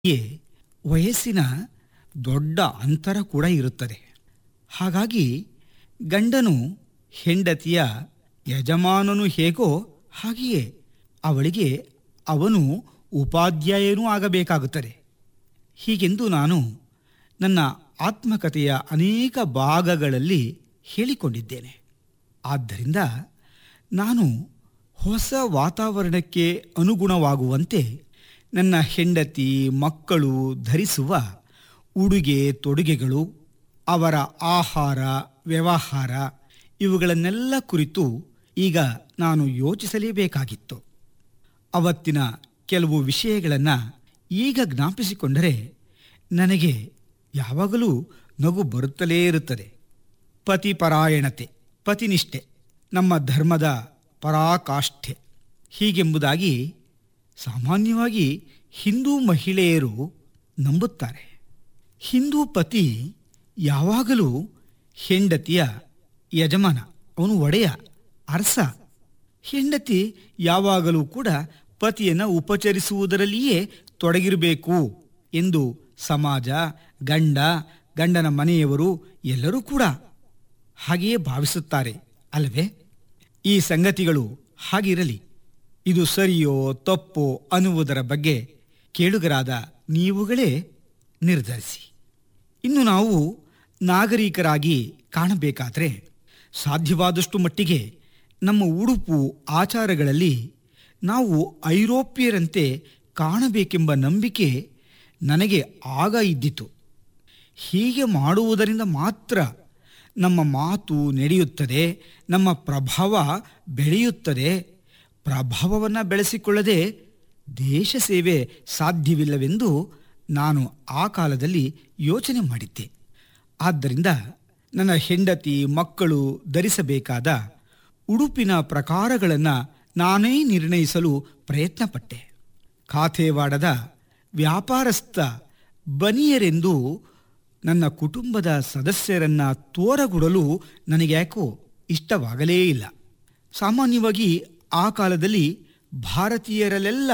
ಗೆ ವಯಸ್ಸಿನ ದೊಡ್ಡ ಅಂತರ ಕೂಡ ಇರುತ್ತದೆ ಹಾಗಾಗಿ ಗಂಡನು ಹೆಂಡತಿಯ ಯಜಮಾನನು ಹೇಗೋ ಹಾಗೆಯೇ ಅವಳಿಗೆ ಅವನು ಉಪಾಧ್ಯಾಯನೂ ಆಗಬೇಕಾಗುತ್ತದೆ ಹೀಗೆಂದು ನಾನು ನನ್ನ ಆತ್ಮಕಥೆಯ ಅನೇಕ ಭಾಗಗಳಲ್ಲಿ ಹೇಳಿಕೊಂಡಿದ್ದೇನೆ ಆದ್ದರಿಂದ ನಾನು ಹೊಸ ವಾತಾವರಣಕ್ಕೆ ಅನುಗುಣವಾಗುವಂತೆ ನನ್ನ ಹೆಂಡತಿ ಮಕ್ಕಳು ಧರಿಸುವ ಉಡುಗೆ ತೊಡುಗೆಗಳು ಅವರ ಆಹಾರ ವ್ಯವಹಾರ ಇವುಗಳನ್ನೆಲ್ಲ ಕುರಿತು ಈಗ ನಾನು ಯೋಚಿಸಲೇಬೇಕಾಗಿತ್ತು ಅವತ್ತಿನ ಕೆಲವು ವಿಷಯಗಳನ್ನು ಈಗ ಜ್ಞಾಪಿಸಿಕೊಂಡರೆ ನನಗೆ ಯಾವಾಗಲೂ ನಗು ಬರುತ್ತಲೇ ಇರುತ್ತದೆ ಪತಿಪರಾಯಣತೆ ಪತಿನಿಷ್ಠೆ ನಮ್ಮ ಧರ್ಮದ ಪರಾಕಾಷ್ಠೆ ಹೀಗೆಂಬುದಾಗಿ ಸಾಮಾನ್ಯವಾಗಿ ಹಿಂದೂ ಮಹಿಳೆಯರು ನಂಬುತ್ತಾರೆ ಹಿಂದೂ ಪತಿ ಯಾವಾಗಲೂ ಹೆಂಡತಿಯ ಯಜಮಾನ ಅವನು ಒಡೆಯ ಅರಸ ಹೆಂಡತಿ ಯಾವಾಗಲೂ ಕೂಡ ಪತಿಯನ್ನು ಉಪಚರಿಸುವುದರಲ್ಲಿಯೇ ತೊಡಗಿರಬೇಕು ಎಂದು ಸಮಾಜ ಗಂಡ ಗಂಡನ ಮನೆಯವರು ಎಲ್ಲರೂ ಕೂಡ ಹಾಗೆಯೇ ಭಾವಿಸುತ್ತಾರೆ ಅಲ್ಲವೇ ಈ ಸಂಗತಿಗಳು ಹಾಗಿರಲಿ ಇದು ಸರಿಯೋ ತಪ್ಪೋ ಅನ್ನುವುದರ ಬಗ್ಗೆ ಕೇಳುಗರಾದ ನೀವುಗಳೇ ನಿರ್ಧರಿಸಿ ಇನ್ನು ನಾವು ನಾಗರಿಕರಾಗಿ ಕಾಣಬೇಕಾದರೆ ಸಾಧ್ಯವಾದಷ್ಟು ಮಟ್ಟಿಗೆ ನಮ್ಮ ಉಡುಪು ಆಚಾರಗಳಲ್ಲಿ ನಾವು ಐರೋಪ್ಯರಂತೆ ಕಾಣಬೇಕೆಂಬ ನಂಬಿಕೆ ನನಗೆ ಆಗ ಇದ್ದಿತು ಹೀಗೆ ಮಾಡುವುದರಿಂದ ಮಾತ್ರ ನಮ್ಮ ಮಾತು ನಡೆಯುತ್ತದೆ ನಮ್ಮ ಪ್ರಭಾವ ಬೆಳೆಯುತ್ತದೆ ಪ್ರಭಾವವನ್ನು ಬೆಳೆಸಿಕೊಳ್ಳದೆ ದೇಶ ಸೇವೆ ಸಾಧ್ಯವಿಲ್ಲವೆಂದು ನಾನು ಆ ಕಾಲದಲ್ಲಿ ಯೋಚನೆ ಮಾಡಿದ್ದೆ ಆದ್ದರಿಂದ ನನ್ನ ಹೆಂಡತಿ ಮಕ್ಕಳು ಧರಿಸಬೇಕಾದ ಉಡುಪಿನ ಪ್ರಕಾರಗಳನ್ನು ನಾನೇ ನಿರ್ಣಯಿಸಲು ಪ್ರಯತ್ನಪಟ್ಟೆ ಖಾತೆವಾಡದ ವ್ಯಾಪಾರಸ್ಥ ಬನಿಯರೆಂದು ನನ್ನ ಕುಟುಂಬದ ಸದಸ್ಯರನ್ನ ತೋರಗೊಡಲು ನನಗ್ಯಾಕೋ ಇಷ್ಟವಾಗಲೇ ಇಲ್ಲ ಸಾಮಾನ್ಯವಾಗಿ ಆ ಕಾಲದಲ್ಲಿ ಭಾರತೀಯರಲ್ಲೆಲ್ಲ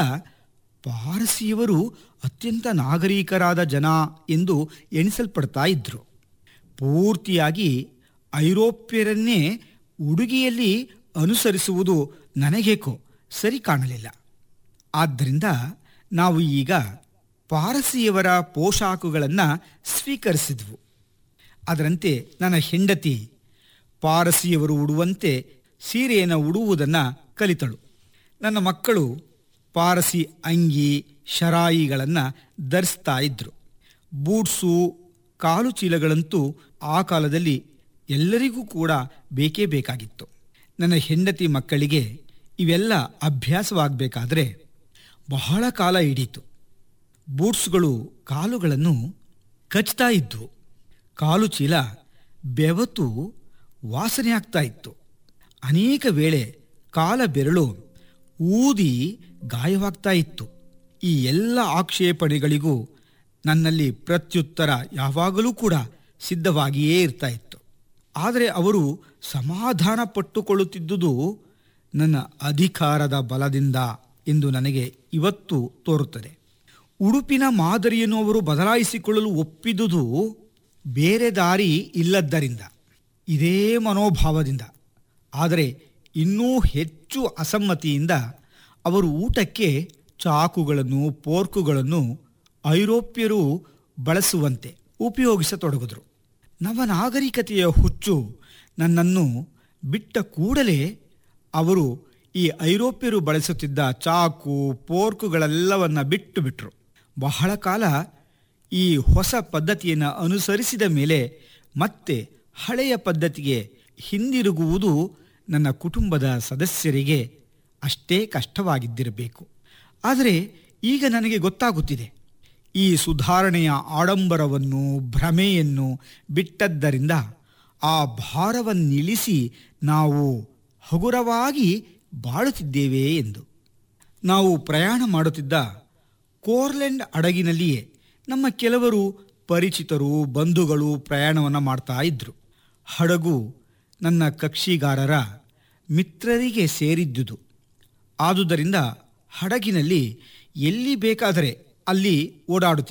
ಪಾರಸಿಯವರು ಅತ್ಯಂತ ನಾಗರಿಕರಾದ ಜನ ಎಂದು ಎಣಿಸಲ್ಪಡ್ತಾ ಇದ್ರು ಪೂರ್ತಿಯಾಗಿ ಐರೋಪ್ಯರನ್ನೇ ಉಡುಗೆಯಲ್ಲಿ ಅನುಸರಿಸುವುದು ನನಗೇಕೋ ಸರಿ ಕಾಣಲಿಲ್ಲ ಆದ್ದರಿಂದ ನಾವು ಈಗ ಪಾರಸಿಯವರ ಪೋಷಾಕುಗಳನ್ನು ಸ್ವೀಕರಿಸಿದ್ವು ಅದರಂತೆ ನನ್ನ ಹೆಂಡತಿ ಪಾರಸಿಯವರು ಉಡುವಂತೆ ಸೀರೆಯನ್ನು ಉಡುವುದನ್ನು ಕಲಿತಳು ನನ್ನ ಮಕ್ಕಳು ಪಾರಸಿ ಅಂಗಿ ಶರಾಯಿಗಳನ್ನು ಧರಿಸ್ತಾ ಇದ್ರು ಬೂಟ್ಸು ಕಾಲು ಚೀಲಗಳಂತೂ ಆ ಕಾಲದಲ್ಲಿ ಎಲ್ಲರಿಗೂ ಕೂಡ ಬೇಕೇ ಬೇಕಾಗಿತ್ತು ನನ್ನ ಹೆಂಡತಿ ಮಕ್ಕಳಿಗೆ ಇವೆಲ್ಲ ಅಭ್ಯಾಸವಾಗಬೇಕಾದ್ರೆ ಬಹಳ ಕಾಲ ಹಿಡೀತು ಬೂಟ್ಸ್ಗಳು ಕಾಲುಗಳನ್ನು ಕಚ್ತಾ ಇದ್ವು ಕಾಲು ಚೀಲ ಬೆವತು ವಾಸನೆ ಆಗ್ತಾ ಇತ್ತು ಅನೇಕ ವೇಳೆ ಕಾಲ ಬೆರಳು ಊದಿ ಗಾಯವಾಗ್ತಾ ಇತ್ತು ಈ ಎಲ್ಲ ಆಕ್ಷೇಪಣೆಗಳಿಗೂ ನನ್ನಲ್ಲಿ ಪ್ರತ್ಯುತ್ತರ ಯಾವಾಗಲೂ ಕೂಡ ಸಿದ್ಧವಾಗಿಯೇ ಇರ್ತಾ ಇತ್ತು ಆದರೆ ಅವರು ಸಮಾಧಾನ ಪಟ್ಟುಕೊಳ್ಳುತ್ತಿದ್ದುದು ನನ್ನ ಅಧಿಕಾರದ ಬಲದಿಂದ ಎಂದು ನನಗೆ ಇವತ್ತು ತೋರುತ್ತದೆ ಉಡುಪಿನ ಮಾದರಿಯನ್ನು ಅವರು ಬದಲಾಯಿಸಿಕೊಳ್ಳಲು ಒಪ್ಪಿದುದು ಬೇರೆ ದಾರಿ ಇಲ್ಲದ್ದರಿಂದ ಇದೇ ಮನೋಭಾವದಿಂದ ಆದರೆ ಇನ್ನೂ ಹೆಚ್ಚು ಅಸಮ್ಮತಿಯಿಂದ ಅವರು ಊಟಕ್ಕೆ ಚಾಕುಗಳನ್ನು ಪೋರ್ಕುಗಳನ್ನು ಐರೋಪ್ಯರು ಬಳಸುವಂತೆ ಉಪಯೋಗಿಸತೊಡಗಿದ್ರು ನವನಾಗರಿಕತೆಯ ಹುಚ್ಚು ನನ್ನನ್ನು ಬಿಟ್ಟ ಕೂಡಲೇ ಅವರು ಈ ಐರೋಪ್ಯರು ಬಳಸುತ್ತಿದ್ದ ಚಾಕು ಪೋರ್ಕುಗಳೆಲ್ಲವನ್ನ ಬಿಟ್ಟು ಬಿಟ್ರು ಬಹಳ ಕಾಲ ಈ ಹೊಸ ಪದ್ಧತಿಯನ್ನು ಅನುಸರಿಸಿದ ಮೇಲೆ ಮತ್ತೆ ಹಳೆಯ ಪದ್ಧತಿಗೆ ಹಿಂದಿರುಗುವುದು ನನ್ನ ಕುಟುಂಬದ ಸದಸ್ಯರಿಗೆ ಅಷ್ಟೇ ಕಷ್ಟವಾಗಿದ್ದಿರಬೇಕು ಆದರೆ ಈಗ ನನಗೆ ಗೊತ್ತಾಗುತ್ತಿದೆ ಈ ಸುಧಾರಣೆಯ ಆಡಂಬರವನ್ನು ಭ್ರಮೆಯನ್ನು ಬಿಟ್ಟದ್ದರಿಂದ ಆ ಭಾರವನ್ನಿಳಿಸಿ ನಾವು ಹಗುರವಾಗಿ ಬಾಳುತ್ತಿದ್ದೇವೆ ಎಂದು ನಾವು ಪ್ರಯಾಣ ಮಾಡುತ್ತಿದ್ದ ಕೋರ್ಲೆಂಡ್ ಹಡಗಿನಲ್ಲಿಯೇ ನಮ್ಮ ಕೆಲವರು ಪರಿಚಿತರು ಬಂಧುಗಳು ಪ್ರಯಾಣವನ್ನು ಮಾಡ್ತಾ ಇದ್ರು ಹಡಗು ನನ್ನ ಕಕ್ಷಿಗಾರರ ಮಿತ್ರರಿಗೆ ಸೇರಿದ್ದುದು ಆದುದರಿಂದ ಹಡಗಿನಲ್ಲಿ ಎಲ್ಲಿ ಬೇಕಾದರೆ ಅಲ್ಲಿ ಓಡಾಡುತ್ತಿದ್ದರು